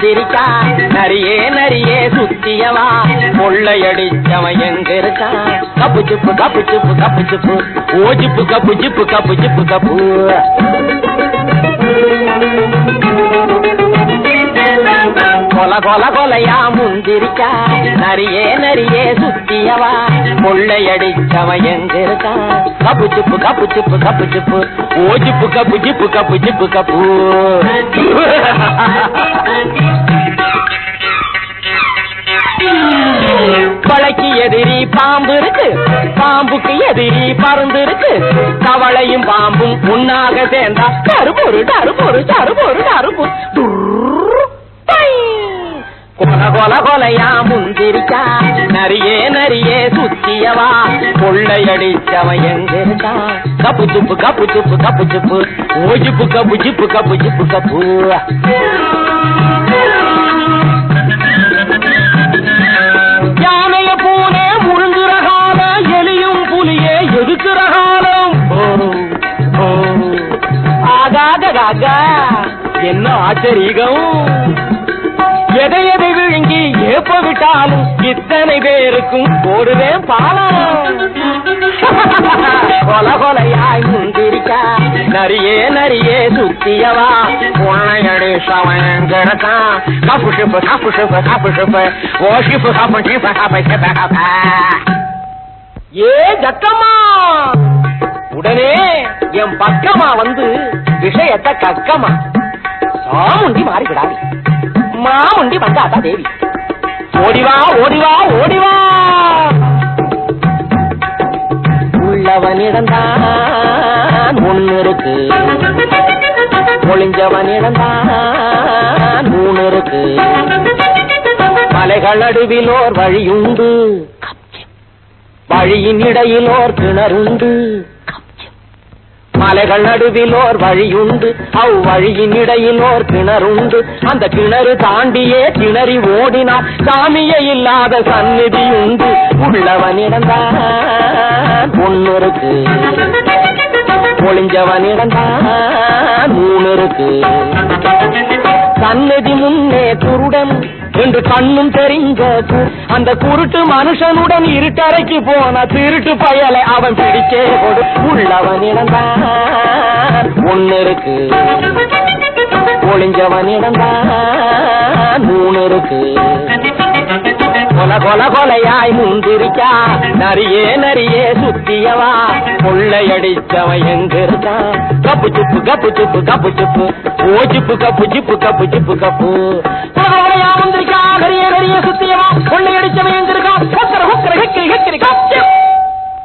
முந்திரிக்கா நரியே நரியே சுத்தியவா கொள்ளையடிச்சவன் எங்க இருக்கான் கப்பு சுப்பு கப்பு சுப்பு கப்பு சுப்பு ஓ ஜிப்பு கப்பு ஜிப்பு கப்பு ஜிப்பு கப்பு கொல கொல கொலையா முந்திரிக்கா நரியே நரியே சுத்தியவா கொள்ளையடிச்சவன் எங்க இருக்கான் கப்பு சுப்பு கப்பு சுப்பு கப்பு சுப்பு ஓ ஜிப்பு கப்பு ஜிப்பு கப்பு ஜிப்பு கப்பு கொலைக்கு எதிரி பாம்பு இருக்கு பாம்புக்கு எதிரி பருந்து இருக்கு கவளையும் பாம்பும் உன்னாக சேர்ந்தா கருப்பொரு கருப்பொரு கருப்பொரு கருப்பு கொல கொல கொலையா முந்திரிக்கா நரியே நரியே சுத்தியவா கொள்ளையடிச்சவன் எங்க இருக்கா கப்பு சுப்பு கப்பு சுப்பு கப்பு சுப்பு ஓஜிப்பு கப்பு ஜிப்பு கப்பு ஜிப்பு கப்பு யானைய பூனே முழுங்குற காலம் எலியும் புலியே எதுக்குற காலம் ஓ, ஓ. ஆகாககாகா என்ன ஆச்சரியம் எதை எதை விழுங்கி ஏப்ப விட்டாலும் இத்தனை பேருக்கும் போடுவேன் பாலம் கொல கொலையாய் முந்திரிக்கா நரியே நரியே சுத்தியவா உன்னையடி சவன் கிடக்கான் கப்பு ஷிப்பு கப்பு ஷிப்பு கப்பு ஷிப்பு ஓ ஷிப்பு கப்பு ஷிப்பு கப்பு ஷிப்பு கப்பு ஏ ஜக்கம்மா உடனே என் பக்கமா வந்து விஷயத்தை கக்கமா சாமுண்டி மாறிவிடாது மாமுண்டி வந்தாதா தேவி ஓடிவா ஓடிவா ஓடிவா உள்ளவனிடந்தான் ஒன்னு இருக்கு ஒளிஞ்சவனிடந்தான் மூணு இருக்கு மலைகள் நடுவிலோர் வழியுண்டு வழியின் இடையிலோர் கிணறுண்டு மலைகள் நடுவிலோர் வழியுண்டு அவ் வழியின் இடையிலோர் கிணறுண்டு அந்த கிணறு தாண்டியே கிணறி ஓடினார் சாமியே இல்லாத சந்நிதி உண்டு உள்ளவனிடந்தான் ஒன்னு இருக்கு ஒளிஞ்சவனிடந்தான் மூணு இருக்கு சந்நிதி முன்னே குருடன் என்று கண்ணும் தெரிஞ்ச கு- அந்த குருட்டு மனுஷனுடன் இருட்டறைக்கு போன திருட்டு பயலை அவன் பிடிச்சே கொடு உள்ளவனிடந்தான் ஒன்னு இருக்கு ஒளிஞ்சவனிடந்தான் மூணு இருக்கு கொல கொல கொலையாய் முந்திரிக்கா நரியே நரியே சுத்தியவா கொள்ளையடிச்சவன் எங்க இருக்கான் கப்பு சுப்பு கப்பு சுப்பு கப்பு சுப்பு ஓ ஜிப்பு கப்பு ஜிப்பு கப்பு ஜிப்பு கப்பு கொல கொலையா